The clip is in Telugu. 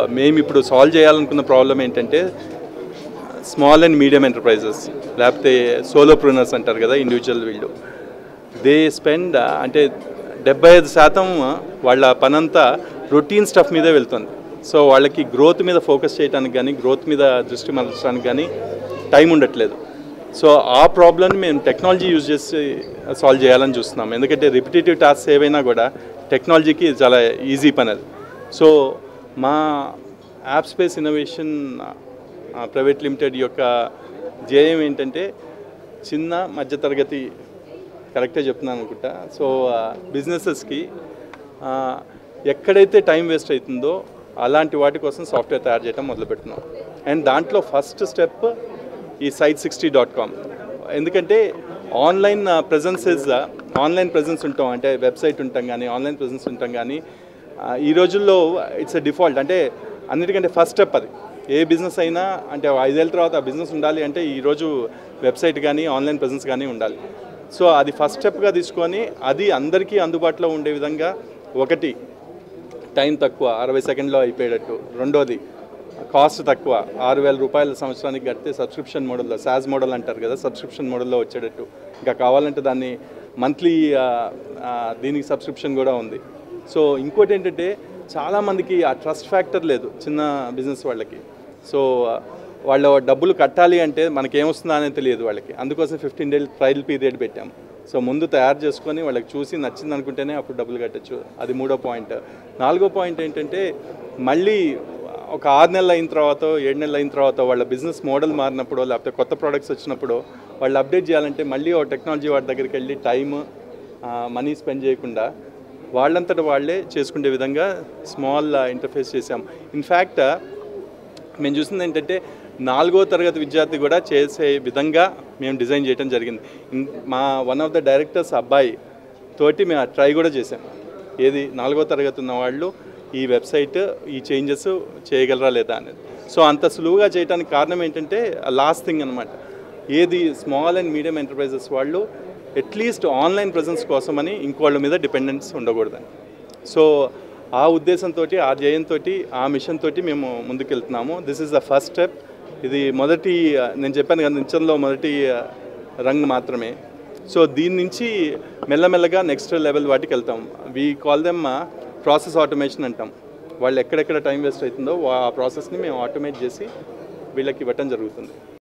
మేము ఇప్పుడు సాల్వ్ చేయాలనుకున్న ప్రాబ్లం ఏంటంటే స్మాల్ అండ్ మీడియం ఎంటర్ప్రైజెస్ లేకపోతే సోలో ప్రూనర్స్ అంటారు కదా ఇండివిజువల్ వీళ్ళు దే స్పెండ్ అంటే డెబ్బై ఐదు శాతం వాళ్ళ పనంతా రొటీన్ స్టఫ్ మీదే వెళ్తుంది సో వాళ్ళకి గ్రోత్ మీద ఫోకస్ చేయడానికి కానీ గ్రోత్ మీద దృష్టి మరల్చడానికి కానీ టైం ఉండట్లేదు సో ఆ ప్రాబ్లమ్ని మేము టెక్నాలజీ యూజ్ చేసి సాల్వ్ చేయాలని చూస్తున్నాం ఎందుకంటే రిపిటేటివ్ టాస్క్ ఏవైనా కూడా టెక్నాలజీకి చాలా ఈజీ పని అది సో మా app space innovation private limited యొక్క ధ్యేయం ఏంటంటే చిన్న మధ్యతరగతి కరెక్టే చెప్తున్నాను అనుకుంటా సో బిజినెసెస్కి ఎక్కడైతే టైం వేస్ట్ అవుతుందో అలాంటి వాటి కోసం సాఫ్ట్వేర్ తయారు చేయడం మొదలుపెట్టినాం అండ్ దాంట్లో ఫస్ట్ స్టెప్ ఈ సైట్ సిక్స్టీ డాట్ కామ్ ఎందుకంటే online presence is online presence ఉంటాం అంటే వెబ్సైట్ ఉంటాం కానీ ఆన్లైన్ ప్రజెన్స్ ఉంటాం కానీ ఆ, ఈ రోజుల్లో ఇట్స్ ఎ డిఫాల్ట్ అంటే అన్నిటికంటే ఫస్ట్ స్టెప్ అది ఏ బిజినెస్ అయినా అంటే ఐదేళ్ళ తర్వాత ఆ బిజినెస్ ఉండాలి అంటే ఈరోజు వెబ్సైట్ కానీ ఆన్లైన్ ప్రజెన్స్ కానీ ఉండాలి సో అది ఫస్ట్ స్టెప్గా తీసుకొని అది అందరికీ అందుబాటులో ఉండే విధంగా ఒకటి టైం తక్కువ అరవై సెకండ్లో అయిపోయేటట్టు రెండోది కాస్ట్ తక్కువ ఆరు వేల రూపాయల సంవత్సరానికి కడితే సబ్స్క్రిప్షన్ మోడల్లో సాజ్ మోడల్ అంటారు కదా సబ్స్క్రిప్షన్ మోడల్లో వచ్చేటట్టు ఇంకా కావాలంటే దాన్ని మంత్లీ దీనికి సబ్స్క్రిప్షన్ కూడా ఉంది సో ఇంకోటి ఏంటంటే చాలామందికి ఆ ట్రస్ట్ ఫ్యాక్టర్ లేదు చిన్న బిజినెస్ వాళ్ళకి సో వాళ్ళ డబ్బులు కట్టాలి అంటే మనకేమొస్తుందా అనేది తెలియదు వాళ్ళకి అందుకోసం ఫిఫ్టీన్ డేస్ ట్రయల్ పీరియడ్ పెట్టాము సో ముందు తయారు చేసుకొని వాళ్ళకి చూసి నచ్చింది అనుకుంటేనే అప్పుడు డబ్బులు కట్టచ్చు అది మూడో పాయింట్ నాలుగో పాయింట్ ఏంటంటే మళ్ళీ ఒక ఆరు నెలలు అయిన తర్వాత ఏడు నెలలు అయిన తర్వాత వాళ్ళ బిజినెస్ మోడల్ మారినప్పుడు లేకపోతే కొత్త ప్రోడక్ట్స్ వచ్చినప్పుడు వాళ్ళు అప్డేట్ చేయాలంటే మళ్ళీ ఒక టెక్నాలజీ వాడి దగ్గరికి వెళ్ళి టైమ్ మనీ స్పెండ్ చేయకుండా వాళ్ళంతట వాళ్ళే చేసుకునే విధంగా స్మాల్ ఇంటర్ఫేస్ చేసాం ఇన్ఫ్యాక్ట్ మేము చూసింది ఏంటంటే నాలుగో తరగతి విద్యార్థి కూడా చేసే విధంగా మేము డిజైన్ చేయడం జరిగింది ఇన్- మా వన్ ఆఫ్ ద డైరెక్టర్స్ అబ్బాయి తోటి మేము ట్రై కూడా చేసాం ఏది నాలుగో తరగతి ఉన్న వాళ్ళు ఈ వెబ్సైట్ ఈ చేంజెస్ చేయగలరా లేదా అనేది సో అంత సులువుగా చేయడానికి కారణం ఏంటంటే లాస్ట్ థింగ్ అనమాట ఏది స్మాల్ అండ్ మీడియం ఎంటర్ప్రైజెస్ వాళ్ళు అట్లీస్ట్ ఆన్లైన్ ప్రజెన్స్ కోసమని ఇంకోళ్ళ మీద డిపెండెన్స్ ఉండకూడదని సో ఆ ఉద్దేశంతో ఆ ధ్యేయంతో ఆ మిషన్ తోటి మేము ముందుకెళ్తున్నాము this is the first step ఇది మొదటి ఆ, నేను చెప్పాను కదా నిత్యంలో మొదటి ఆ, రంగ్ మాత్రమే సో దీని నుంచి మెల్లమెల్లగా నెక్స్ట్ లెవెల్ వాటికి వెళ్తాం we call them process automation అంటాం వాళ్ళు ఎక్కడెక్కడ టైం వేస్ట్ అవుతుందో ఆ ప్రాసెస్ని మేము ఆటోమేట్ చేసి వీళ్ళకి ఇవ్వటం జరుగుతుంది